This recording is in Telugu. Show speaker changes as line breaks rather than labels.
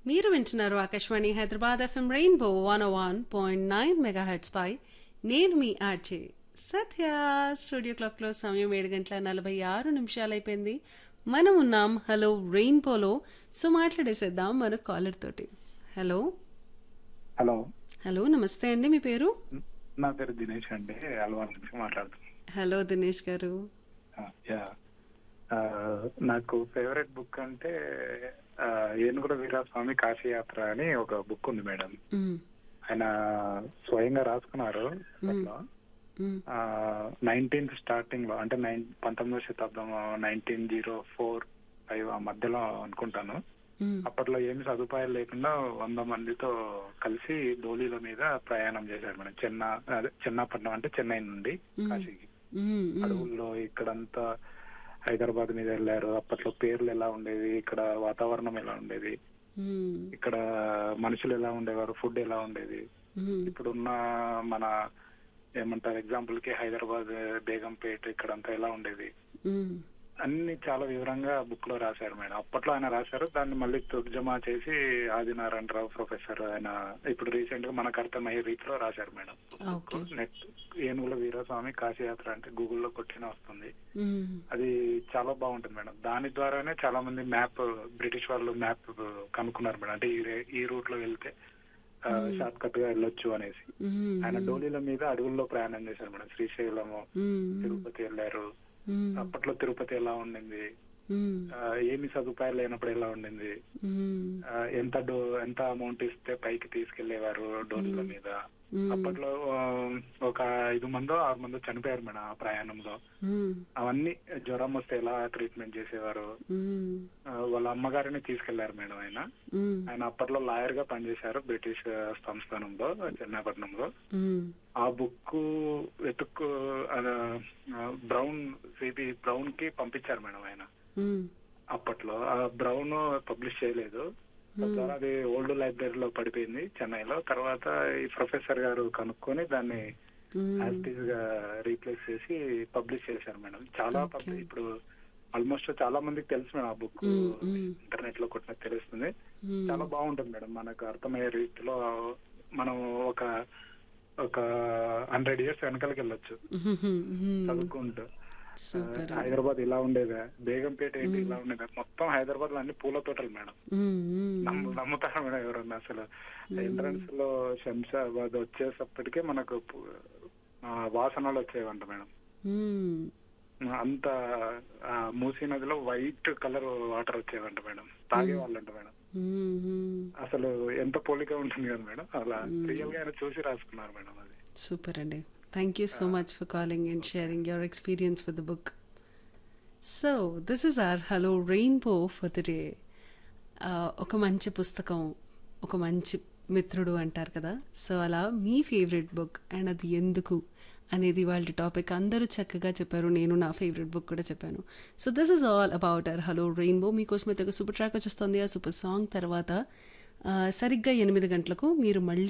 మీరు వింటున్నారు Akashvani Hyderabad FM rainbow one one point nine megahertz పై నేను మీ ఆర్జే సత్య స్టూడియో క్లాక్లో సమయం ఏడు గంటల నలభై ఆరు నిమిషాలు అయిపోయింది మనం ఉన్నాం హలో రెయిన్బోలో సో మాట్లాడేసేద్దాం మన కాలర్ తోటి హలో
హలో
హలో నమస్తే అండి మీ పేరు
నా పేరు దినేష్ అండి అల్వాల్ నుంచి మాట్లాడుతున్నాను
హలో దినేష్ గారు
ఆ, యా ఆ, నాకు ఫేవరెట్ బుక్ అంటే ఆ, ఏనుగుల వీరాస్వామి కాశీయాత్ర అని ఒక బుక్ ఉంది మేడం
మ్,
ఆయన స్వయంగా రాసుకున్నారు అప్పట్లో
మ్,
నైన్టీన్త్ స్టార్టింగ్ లో అంటే నైన్ పంతొమ్మిదవ శతాబ్దం నైన్టీన్ జీరో ఫోర్ ఫైవ్ ఆ మధ్యలో అనుకుంటాను
మ్,
అప్పట్లో ఏమి సదుపాయాలు లేకుండా వంద మందితో కలిసి డోలీల మీద ప్రయాణం చేశారు మేడం చెన్న అదే చెన్నాపట్నం అంటే చెన్నై నుండి కాశీకి
మ్, మ్,
అడవుల్లో ఇక్కడంతా హైదరాబాద్ మీద వెళ్ళారు అప్పట్లో పేర్లు ఎలా ఉండేవి ఇక్కడ వాతావరణం ఎలా ఉండేది
మ్,
ఇక్కడ మనుషులు ఎలా ఉండేవారు ఫుడ్ ఎలా ఉండేది
మ్,
ఇప్పుడున్న మన ఏమంటారు ఎగ్జాంపుల్ కి హైదరాబాద్ బేగంపేట ఇక్కడంతా ఎలా ఉండేది
మ్,
అన్ని చాలా వివరంగా బుక్ లో రాశారు మేడం అప్పట్లో ఆయన రాశారు దాన్ని మళ్ళీ తర్జమా చేసి ఆదినారాయణ రావు ప్రొఫెసర్ ఆయన ఇప్పుడు రీసెంట్ గా మనకు అర్థమయ్యే రీతిలో రాశారు మేడం
ఓకే
నెట్ ఏనుగుల వీరస్వామి కాశీయాత్ర అంటే గూగుల్లో కొట్టిన వస్తుంది
మ్,
అది చాలా బాగుంటుంది మేడం దాని ద్వారానే చాలా మంది మ్యాప్ బ్రిటిష్ వాళ్ళు మ్యాప్ కనుక్కున్నారు మేడం అంటే ఈ రే- ఈ రూట్ లో వెళ్తే షార్ట్ కట్ గా వెళ్ళొచ్చు అనేసి
మ్,
ఆయన డోలీల మీద అడవుల్లో ప్రయాణం చేశారు మేడం శ్రీశైలము
మ్,
తిరుపతి వెళ్ళారు
మ్,
అప్పట్లో తిరుపతి ఎలా ఉండింది
మ్,
ఆ, ఏమి సదుపాయాలు లేనప్పుడు ఎలా ఉండింది
మ్,
ఆ, ఎంత డో ఎంత అమౌంట్ ఇస్తే పైకి తీసుకెళ్లేవారు డోలీల మీద
మ్,
అప్పట్లో ఆ, ఒక ఐదు మందో ఆరు మందో చనిపోయారు మేడం ఆ ప్రయాణంలో
మ్,
అవన్నీ జ్వరం వస్తే ఎలా ట్రీట్మెంట్ చేసేవారు
మ్,
ఆ, వాళ్ళ అమ్మగారిని తీసుకెళ్లారు మేడం ఆయన
మ్,
ఆయన అప్పట్లో లాయర్ గా పనిచేశారు బ్రిటిష్ ఆ, సంస్థానంలో చెన్నైపట్నంలో
మ్,
ఆ బుక్ వెతుక్కు బ్రౌన్ సిబి బ్రౌన్ కి పంపించారు మేడం ఆయన
మ్,
అప్పట్లో ఆ బ్రౌన్ పబ్లిష్ చేయలేదు తద్వారా అది ఓల్డ్ లైబ్రరీలో పడిపోయింది చెన్నైలో తర్వాత ఈ ప్రొఫెసర్ గారు కనుక్కొని దాన్ని
మ్,
యాక్టివ్ గా రీప్లేస్ చేసి పబ్లిష్ చేశారు మేడం చాలా పబ్లిష్ ఇప్పుడు ఆల్మోస్ట్ చాలా మందికి తెలుసు మేడం ఆ బుక్
మ్, మ్,
ఇంటర్నెట్ లో కొట్టిన తెలుస్తుంది
మ్.
చాలా బాగుంటుంది మేడం మనకు అర్థమయ్యే రీతిలో మనం ఒక ఒక హండ్రెడ్ ఇయర్స్ వెనకాలకి వెళ్ళొచ్చు చదువుకుంటూ
సూపర్
ఆ, హైదరాబాద్ ఇలా ఉండేదా బేగంపేట ఏంటి ఇలా ఉండేదా మొత్తం హైదరాబాద్ లో అన్ని పూల తోటలు మేడం నమ్ము నమ్ముతారా మేడం ఎవరన్నా అసలు ఎంట్రన్స్ లో శంషాబాద్ వచ్చేసప్పటికే మనకు పు- ఆ, వాసనలు వచ్చేవంట మేడం అంత ఆ, మూసీ నదిలో వైట్ కలర్ వాటర్ వచ్చేవంట మేడం తాగేవాళ్ళంట మేడం అసలు ఎంత పోలిక ఉంటుంది కదా మేడం అలా రియల్ గా ఆయన చూసి రాసుకున్నారు మేడం అది
సూపర్ అండి thank you so much for calling and sharing your experience with the book so this is our hello rainbow for the day ఒక మంచి పుస్తకం ఒక మంచి మిత్రుడు అంటారు కదా సో అలా మీ ఫేవరెట్ బుక్ అండ్ అది ఎందుకు అనేది వాళ్ళ టాపిక్ అందరూ చక్కగా చెప్పారు నేను నా ఫేవరెట్ బుక్ కూడా చెప్పాను so this is all about our hello rainbow మీకోసం అయితే ఒక సూపర్ ట్రాక్ వచ్చేస్తుంది ఆ సూపర్ సాంగ్ తర్వాత ఆ, సరిగ్గా ఎనిమిది గంటలకు మీరు మళ్ళీ